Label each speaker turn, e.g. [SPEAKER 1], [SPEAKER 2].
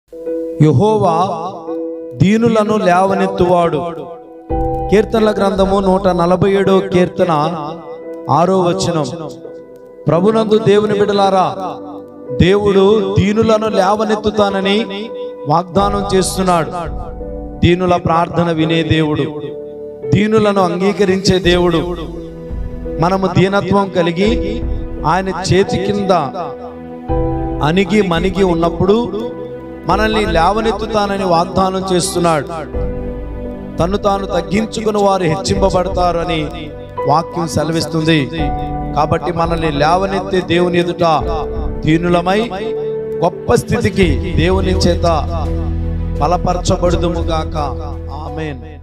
[SPEAKER 1] యహోవా దీనులను లేవనెత్తువాడు కీర్తనల గ్రంథము నూట నలభై ఏడో కీర్తన ఆరో వచనం ప్రభునందు దేవుని బిడలారా దేవుడు దీనులను లేవనెత్తుతానని వాగ్దానం చేస్తున్నాడు దీనుల ప్రార్థన వినే దేవుడు దీనులను అంగీకరించే దేవుడు మనము దీనత్వం కలిగి ఆయన చేతి కింద అణిగి మణిగి ఉన్నప్పుడు మనల్ని లేవనెత్తుతానని వాగ్దానం చేస్తున్నాడు తను తాను తగ్గించుకుని వారు హెచ్చింపబడతారు అని వాక్యం సెలవిస్తుంది కాబట్టి మనల్ని లేవనెత్తే దేవుని ఎదుట దీనులమై గొప్ప స్థితికి దేవుని చేత బలపరచబడుదుముగాక ఆమెన్